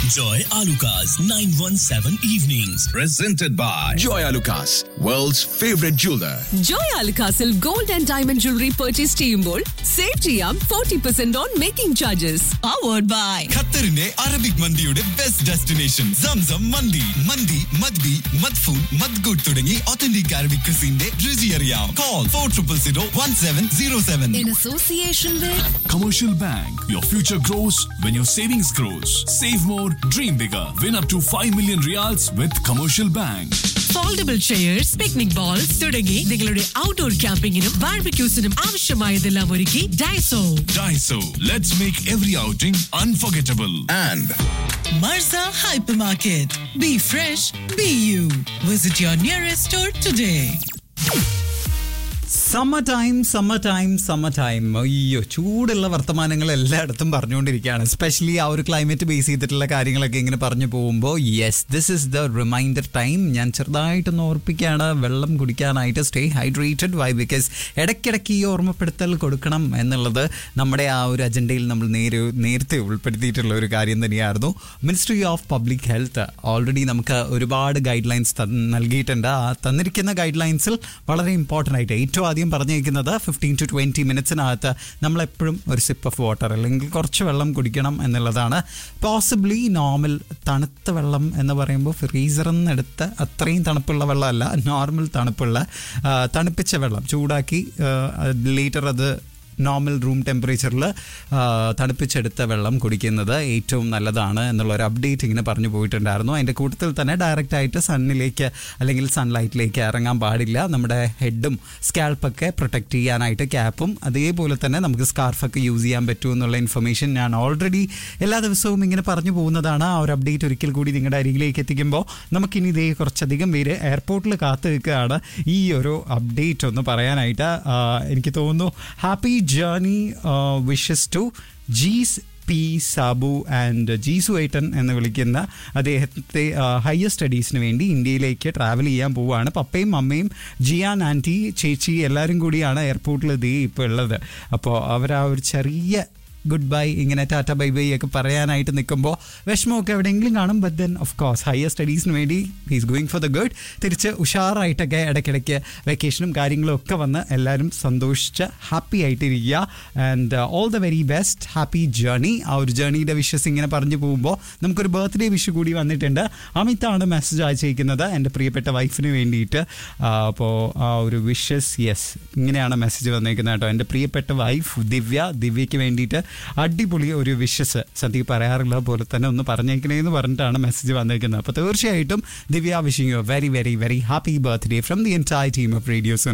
Joy Alukas 917 Evenings. Presented by Joy Lucas, world's favorite jeweler. ജോയ് അൽക്കാസിൽ gold and diamond jewellery purchase ചെയ്യുമ്പോൾ save ചെയ്യാം forty percent on making charges powered by ഖത്തറിന്റെ Arabic മന്തിയുടെ best destination സംസം മന്തി മന്തി മദ്ബി മദ്ഫൂൺ മദ്ഗുഡ് തുടങ്ങി ഒത്തന്റിക് അറബിക് ക്രിസിന്റെ രുചി അറിയാം call four triple zero one seven zero seven in association Commercial Bank. Your future grows when your savings grows. Save more, dream bigger. Win up to 5 million reals with Commercial Bank. Foldable chairs picnic bowls തുടങ്ങി നിങ്ങളുടെ outdoor ക്യാമ്പിങ്ങിനും ബാർബിക്യൂസിനും ആവശ്യമായതെല്ലാം ഒരുക്കി Daiso Daiso. Let's make every outing unforgettable. And മർസ hyper market be fresh be you visit your nearest store today summer time summer time summer time അയ്യോ ചൂടുള്ള വർത്തമാനങ്ങൾ എല്ലായിടത്തും പറഞ്ഞുകൊണ്ടിരിക്കുകയാണ് എസ്പെഷ്യലി ആ ഒരു ക്ലൈമറ്റ് ബേസ് ചെയ്തിട്ടുള്ള കാര്യങ്ങളൊക്കെ ഇങ്ങനെ പറഞ്ഞു പോകുമ്പോൾ yes this is the reminder time ഞാൻ ചെറുതായിട്ടൊന്ന് ഓർപ്പിക്കുകയാണ് വെള്ളം കുടിക്കാനായിട്ട് സ്റ്റേ ഹൈഡ്രേറ്റഡ് വൈ ബിക്കോസ് ഇടയ്ക്കിടയ്ക്ക് ഈ ഓർമ്മപ്പെടുത്തൽ കൊടുക്കണം എന്നുള്ളത് നമ്മുടെ ആ ഒരു അജണ്ടയിൽ നമ്മൾ നേരെ നേരത്തെ ഉൾപ്പെടുത്തിയിട്ടുള്ള ഒരു കാര്യം തന്നെയായിരുന്നു ministry of public health already നമുക്ക് ഒരുപാട് ഗൈഡ് ലൈൻസ് നൽകിയിട്ടുണ്ട് ആ തന്നിരിക്കുന്ന ഗൈഡ് ലൈൻസിൽ വളരെ ഇമ്പോർട്ടൻ്റ് ആയിട്ട് ഏറ്റവും ആദ്യം പറഞ്ഞിരിക്കുന്നത് ഫിഫ്റ്റീൻ ടു ട്വൻറ്റി മിനിറ്റ്സിനകത്ത് നമ്മളെപ്പോഴും ഒരു സിപ്പ് ഓഫ് വാട്ടർ അല്ലെങ്കിൽ കുറച്ച് വെള്ളം കുടിക്കണം എന്നുള്ളതാണ് പോസിബിളി നോർമൽ തണുത്ത വെള്ളം എന്ന് പറയുമ്പോൾ ഫ്രീസറിൽ നിന്ന് എടുത്ത് അത്രയും തണുപ്പുള്ള വെള്ളമല്ല നോർമൽ തണുപ്പുള്ള ആ, തണുപ്പിച്ച വെള്ളം ചൂടാക്കി ലേറ്റർ അത് നോർമൽ റൂം ടെമ്പറേച്ചറിൽ തണുപ്പിച്ചെടുത്ത വെള്ളം കുടിക്കുന്നത് ഏറ്റവും നല്ലതാണ് എന്നുള്ള ഒരു അപ്ഡേറ്റ് ഇങ്ങനെ പറഞ്ഞു പോയിട്ടുണ്ടായിരുന്നു അതിൻ്റെ കൂട്ടത്തിൽ തന്നെ ഡയറക്റ്റ് ആയിട്ട് സണ്ണിലേക്ക് അല്ലെങ്കിൽ സൺലൈറ്റിലേക്ക് ഇറങ്ങാൻ പാടില്ല നമ്മുടെ ഹെഡും സ്കാൽപ്പൊക്കെ പ്രൊട്ടക്റ്റ് ചെയ്യാനായിട്ട് ക്യാപ്പും അതേപോലെ തന്നെ നമുക്ക് സ്കാർഫൊക്കെ യൂസ് ചെയ്യാൻ പറ്റും എന്നുള്ള ഇൻഫർമേഷൻ ഞാൻ ഓൾറെഡി എല്ലാ ദിവസവും ഇങ്ങനെ പറഞ്ഞു പോകുന്നതാണ് ആ ഒരു അപ്ഡേറ്റ് ഒരിക്കൽ കൂടി നിങ്ങളുടെ അരികിലേക്ക് എത്തിക്കുമ്പോൾ നമുക്കിനി ഇതേ കുറച്ചധികം പേര് എയർപോർട്ടിൽ കാത്തു നിൽക്കുകയാണ് ഈ ഒരു അപ്ഡേറ്റ് ഒന്ന് പറയാനായിട്ട് ആ, എനിക്ക് തോന്നുന്നു happy journey wishes to Jees P Sabu and Jeesu ഏട്ടൻ എന്ന് വിളിക്കുന്ന അദ്ദേഹത്തെ ഹയർ സ്റ്റഡീസിന് വേണ്ടി ഇന്ത്യയിലേക്ക് ട്രാവൽ ചെയ്യാൻ പോവുകയാണ് പപ്പയും അമ്മയും ജിയാൻ ആൻറ്റി ചേച്ചി എല്ലാവരും കൂടിയാണ് എയർപോർട്ടിൽ ഇതേ ഇപ്പോൾ ഉള്ളത് അപ്പോൾ അവർ ആ ഒരു ചെറിയ ഗുഡ് ബൈ ഇങ്ങനെ ടാറ്റ ബൈ ബൈ ഒക്കെ പറയാനായിട്ട് നിൽക്കുമ്പോൾ വിഷമമൊക്കെ എവിടെയെങ്കിലും കാണും but then of course higher സ്റ്റഡീസിന് വേണ്ടി he's going for the good തിരിച്ച് ഉഷാറായിട്ടൊക്കെ ഇടയ്ക്കിടയ്ക്ക് വെക്കേഷനും കാര്യങ്ങളും ഒക്കെ വന്ന് എല്ലാവരും സന്തോഷിച്ച് ഹാപ്പി ആയിട്ടിരിക്കുക and all the very best happy journey ആ ഒരു ജേർണിയുടെ വിഷസ് ഇങ്ങനെ പറഞ്ഞു പോകുമ്പോൾ നമുക്കൊരു ബർത്ത്ഡേ വിഷ് കൂടി വന്നിട്ടുണ്ട് അമിതാണ് മെസ്സേജ് അയച്ചിരിക്കുന്നത് എൻ്റെ പ്രിയപ്പെട്ട വൈഫിന് വേണ്ടിയിട്ട് അപ്പോൾ ആ ഒരു വിഷസ് യെസ് ഇങ്ങനെയാണ് മെസ്സേജ് വന്നേക്കുന്നത് കേട്ടോ എൻ്റെ പ്രിയപ്പെട്ട വൈഫ് ദിവ്യ ദിവ്യയ്ക്ക് വേണ്ടിയിട്ട് അടിപൊളി ഒരു വിഷസ് സന്ദീപ് പറയാറുള്ള പോലെ തന്നെ ഒന്ന് പറഞ്ഞേക്കണേ എന്ന് പറഞ്ഞിട്ടാണ് മെസ്സേജ് വന്നേക്കുന്നത് അപ്പോൾ തീർച്ചയായിട്ടും Divya wishing you very very very happy birthday from the entire team of radios